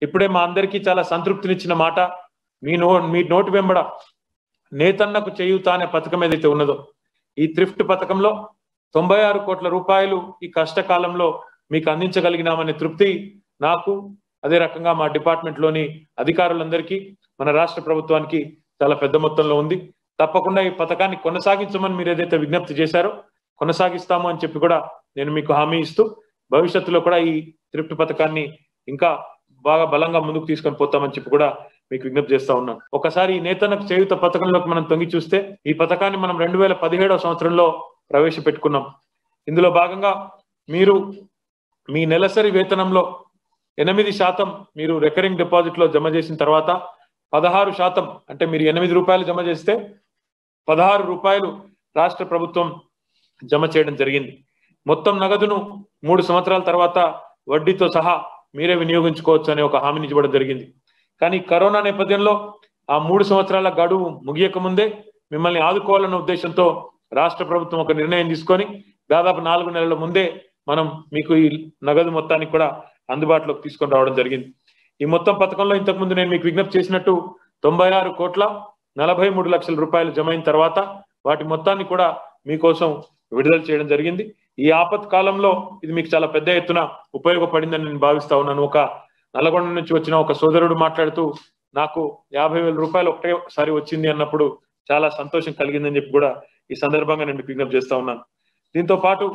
ఇప్పుడే మా అందరికీ చాలా సంతృప్తినిచ్చిన మాట మీ నో మీ నోటి వెంబడ నేతన్నకు చేయూత అనే పథకం ఏదైతే ఉన్నదో ఈ థ్రిఫ్ట్ పథకంలో తొంభై ఆరు కోట్ల రూపాయలు ఈ కష్టకాలంలో మీకు అందించగలిగినామనే తృప్తి నాకు అదే రకంగా మా డిపార్ట్మెంట్ లోని అధికారులందరికీ మన రాష్ట్ర ప్రభుత్వానికి చాలా పెద్ద మొత్తంలో ఉంది తప్పకుండా ఈ పథకాన్ని కొనసాగించమని మీరు ఏదైతే విజ్ఞప్తి చేశారో కొనసాగిస్తాము అని చెప్పి కూడా నేను మీకు హామీ ఇస్తూ భవిష్యత్తులో కూడా ఈ థ్రిఫ్ట్ పథకాన్ని ఇంకా బాగా బలంగా ముందుకు తీసుకొని పోతామని చెప్పి కూడా మీకు విజ్ఞప్తి చేస్తా ఉన్నాను ఒకసారి ఈ నేతన్నకు చేయుత పథకంలోకి మనం తొంగి చూస్తే ఈ పథకాన్ని మనం రెండు వేల పదిహేడవ సంవత్సరంలో ప్రవేశపెట్టుకున్నాం ఇందులో భాగంగా మీరు మీ నెలసరి వేతనంలో ఎనిమిది శాతం మీరు రికరింగ్ డిపాజిట్ లో జమ చేసిన తర్వాత పదహారు శాతం అంటే మీరు ఎనిమిది రూపాయలు జమ చేస్తే పదహారు రూపాయలు రాష్ట్ర ప్రభుత్వం జమ చేయడం జరిగింది మొత్తం నగదును మూడు సంవత్సరాల తర్వాత వడ్డీతో సహా మీరే వినియోగించుకోవచ్చు అనే ఒక హామీని ఇవ్వడం జరిగింది కానీ కరోనా నేపథ్యంలో ఆ మూడు సంవత్సరాల గడువు ముగియక ముందే మిమ్మల్ని ఆదుకోవాలన్న ఉద్దేశంతో రాష్ట్ర ప్రభుత్వం ఒక నిర్ణయం తీసుకొని దాదాపు నాలుగు నెలల ముందే మనం మీకు ఈ నగదు మొత్తానికి కూడా అందుబాటులోకి తీసుకొని రావడం జరిగింది ఈ మొత్తం పథకంలో ఇంతకుముందు నేను మీకు విజ్ఞప్తి చేసినట్టు తొంభై ఆరు కోట్ల నలభై మూడు లక్షల రూపాయలు జమ అయిన తర్వాత వాటి మొత్తాన్ని కూడా మీకోసం విడుదల చేయడం జరిగింది ఈ ఆపత్ కాలంలో ఇది మీకు చాలా పెద్ద ఎత్తున ఉపయోగపడిందని నేను భావిస్తా ఉన్నాను ఒక నల్గొండ నుంచి వచ్చిన ఒక సోదరుడు మాట్లాడుతూ నాకు యాభై వేల రూపాయలు ఒకటేసారి వచ్చింది అన్నప్పుడు చాలా సంతోషం కలిగిందని చెప్పి కూడా ఈ సందర్భంగా నేను మీకు విజ్ఞప్తి చేస్తా ఉన్నాను దీంతో పాటు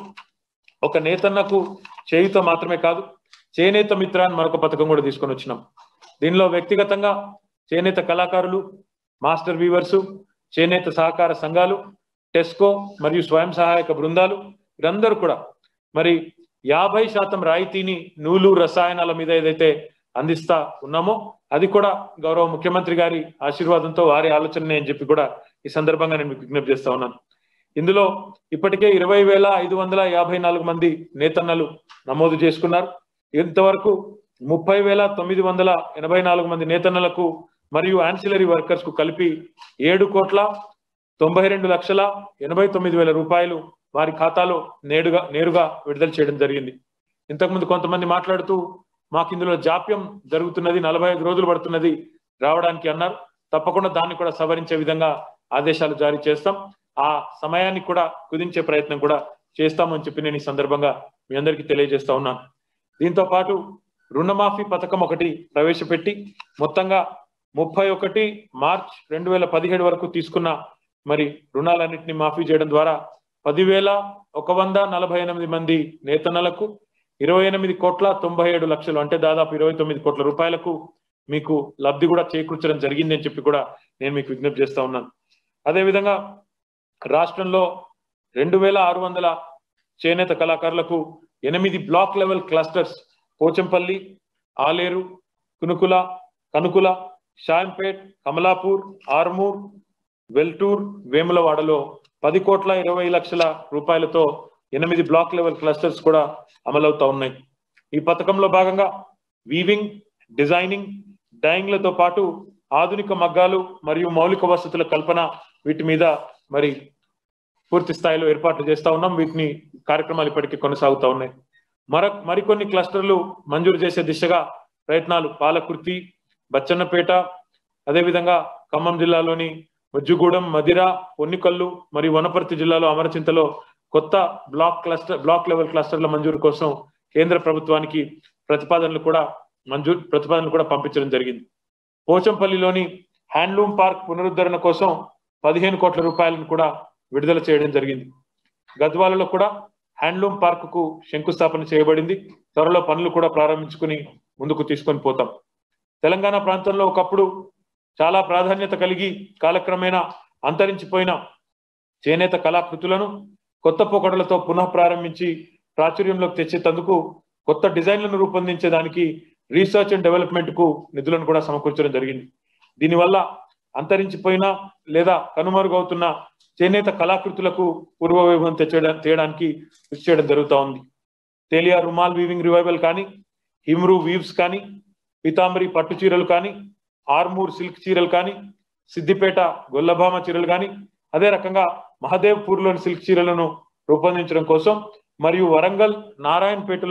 ఒక నేతన్నకు చేయుత మాత్రమే కాదు చేనేత మిత్ర అని మరొక పథకం కూడా తీసుకొని వచ్చినాం దీనిలో వ్యక్తిగతంగా చేనేత కళాకారులు మాస్టర్ వీవర్స్ చేనేత సహకార సంఘాలు టెస్కో మరియు స్వయం సహాయక బృందాలు వీరందరూ కూడా మరి యాభై శాతం రాయితీని నూలు రసాయనాల మీద ఏదైతే అందిస్తా ఉన్నామో అది కూడా గౌరవ ముఖ్యమంత్రి గారి ఆశీర్వాదంతో వారి ఆలోచననే అని చెప్పి కూడా ఈ సందర్భంగా నేను మీకు విజ్ఞప్తి చేస్తా ఉన్నాను ఇందులో ఇప్పటికే ఇరవై వేల ఐదు వందల యాభై నాలుగు మంది నేతన్నలు నమోదు చేసుకున్నారు ఇంతవరకు ముప్పై వేల తొమ్మిది వందల ఎనభై నాలుగు మంది నేతన్నలకు మరియు ఆన్సిలరీ వర్కర్స్ కు కలిపి ఏడు కోట్ల తొంభై రెండు లక్షల ఎనభై తొమ్మిది వేల రూపాయలు వారి ఖాతాలో నేరుగా నేరుగా విడుదల చేయడం జరిగింది ఇంతకుముందు కొంతమంది మాట్లాడుతూ మాకు ఇందులో జాప్యం జరుగుతున్నది నలభై ఐదు రోజులు పడుతున్నది రావడానికి అన్నారు తప్పకుండా దాన్ని కూడా సవరించే విధంగా ఆదేశాలు జారీ చేస్తాం ఆ సమయాన్ని కూడా కుదించే ప్రయత్నం కూడా చేస్తామని చెప్పి నేను ఈ సందర్భంగా మీ అందరికీ తెలియజేస్తా ఉన్నాను దీంతో పాటు రుణమాఫీ పథకం ఒకటి ప్రవేశపెట్టి మొత్తంగా ముప్పై ఒకటి మార్చ్ రెండు వేల పదిహేడు వరకు తీసుకున్న మరి రుణాలన్నింటినీ మాఫీ చేయడం ద్వారా పదివేల ఒక వంద నలభై ఎనిమిది మంది నేతన్నలకు ఇరవై ఎనిమిది కోట్ల తొంభై ఏడు లక్షలు అంటే దాదాపు ఇరవై తొమ్మిది కోట్ల రూపాయలకు మీకు లబ్ధి కూడా చేకూర్చడం జరిగింది అని చెప్పి కూడా నేను మీకు విజ్ఞప్తి చేస్తా ఉన్నాను అదేవిధంగా రాష్ట్రంలో రెండు వేల ఆరు వందల చేనేత కళాకారులకు ఎనిమిది block level clusters Pochampally Aleru Kunukula Kanukula Shampet Kamalapur Armoor Veltoor వేములవాడలో పది కోట్ల ఇరవై లక్షల రూపాయలతో ఎనిమిది బ్లాక్ లెవెల్ క్లస్టర్స్ కూడా అమలవుతా ఉన్నాయి ఈ పథకంలో భాగంగా వీవింగ్ డిజైనింగ్ డైయింగ్లతో పాటు ఆధునిక మగ్గాలు మరియు మౌలిక వసతుల కల్పన వీటి మీద మరి పూర్తి స్థాయిలో ఏర్పాట్లు చేస్తా ఉన్నాం వీటిని కార్యక్రమాలు ఇప్పటికీ కొనసాగుతా ఉన్నాయి మర మరికొన్ని క్లస్టర్లు మంజూరు చేసే దిశగా ప్రయత్నాలు పాలకుర్తి బచ్చన్నపేట అదేవిధంగా ఖమ్మం జిల్లాలోని వజ్జుగూడెం మదిర పొన్నికల్లు మరియు వనపర్తి జిల్లాలో అమరచింతలో కొత్త బ్లాక్ క్లస్టర్ బ్లాక్ లెవెల్ క్లస్టర్ల మంజూరు కోసం కేంద్ర ప్రభుత్వానికి ప్రతిపాదనలు కూడా మంజూరు ప్రతిపాదనలు కూడా పంపించడం జరిగింది పోచంపల్లిలోని హ్యాండ్లూమ్ పార్క్ పునరుద్ధరణ కోసం పదిహేను కోట్ల రూపాయలను కూడా విడుదల చేయడం జరిగింది గద్వాలలో కూడా హ్యాండ్లూమ్ పార్క్ కు శంకుస్థాపన చేయబడింది త్వరలో పనులు కూడా ప్రారంభించుకుని ముందుకు తీసుకొని పోతాం తెలంగాణ ప్రాంతంలో ఒకప్పుడు చాలా ప్రాధాన్యత కలిగి కాలక్రమేణా అంతరించిపోయిన చేనేత కళాకృతులను కొత్త పోకడలతో పునః ప్రారంభించి ప్రాచుర్యంలోకి తెచ్చేందుకు కొత్త డిజైన్లను రూపొందించేదానికి రీసెర్చ్ అండ్ డెవలప్మెంట్ కు నిధులను కూడా సమకూర్చడం జరిగింది దీనివల్ల అంతరించిపోయిన లేదా కనుమరుగవుతున్న చేనేత కళాకృతులకు పూర్వ వైభవం తెచ్చడం చేయడానికి కృషి చేయడం జరుగుతూ ఉంది తేలియా రుమాల్ వీవింగ్ రివైవల్ కానీ హిమ్రూ వీవ్స్ కానీ పీతాంబరి పట్టు చీరలు కానీ ఆర్మూర్ సిల్క్ చీరలు కానీ సిద్దిపేట గొల్లభామ చీరలు కానీ అదే రకంగా మహదేవ్పూర్లోని సిల్క్ చీరలను రూపొందించడం కోసం మరియు వరంగల్ నారాయణపేటలో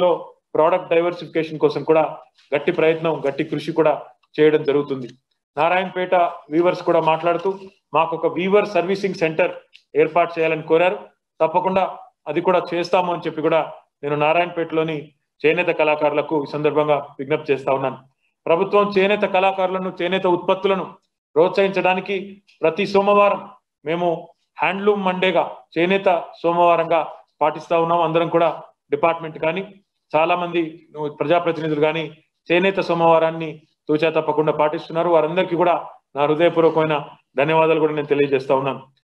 ప్రోడక్ట్ డైవర్సిఫికేషన్ కోసం కూడా గట్టి ప్రయత్నం గట్టి కృషి కూడా చేయడం జరుగుతుంది నారాయణపేట వీవర్స్ కూడా మాట్లాడుతూ మాకు ఒక వీవర్ సర్వీసింగ్ సెంటర్ ఏర్పాటు చేయాలని కోరారు తప్పకుండా అది కూడా చేస్తాము అని చెప్పి కూడా నేను నారాయణపేటలోని చేనేత కళాకారులకు ఈ సందర్భంగా విజ్ఞప్తి చేస్తా ఉన్నాను ప్రభుత్వం చేనేత కళాకారులను చేనేత ఉత్పత్తులను ప్రోత్సహించడానికి ప్రతి సోమవారం మేము హ్యాండ్లూమ్ మండేగా చేనేత సోమవారంగా పాటిస్తా ఉన్నాం అందరం కూడా డిపార్ట్మెంట్ కానీ చాలా మంది ప్రజాప్రతినిధులు కానీ చేనేత సోమవారాన్ని తూచా తప్పకుండా పాటిస్తున్నారు వారందరికీ కూడా నా హృదయపూర్వకమైన ధన్యవాదాలు కూడా నేను తెలియజేస్తా ఉన్నాను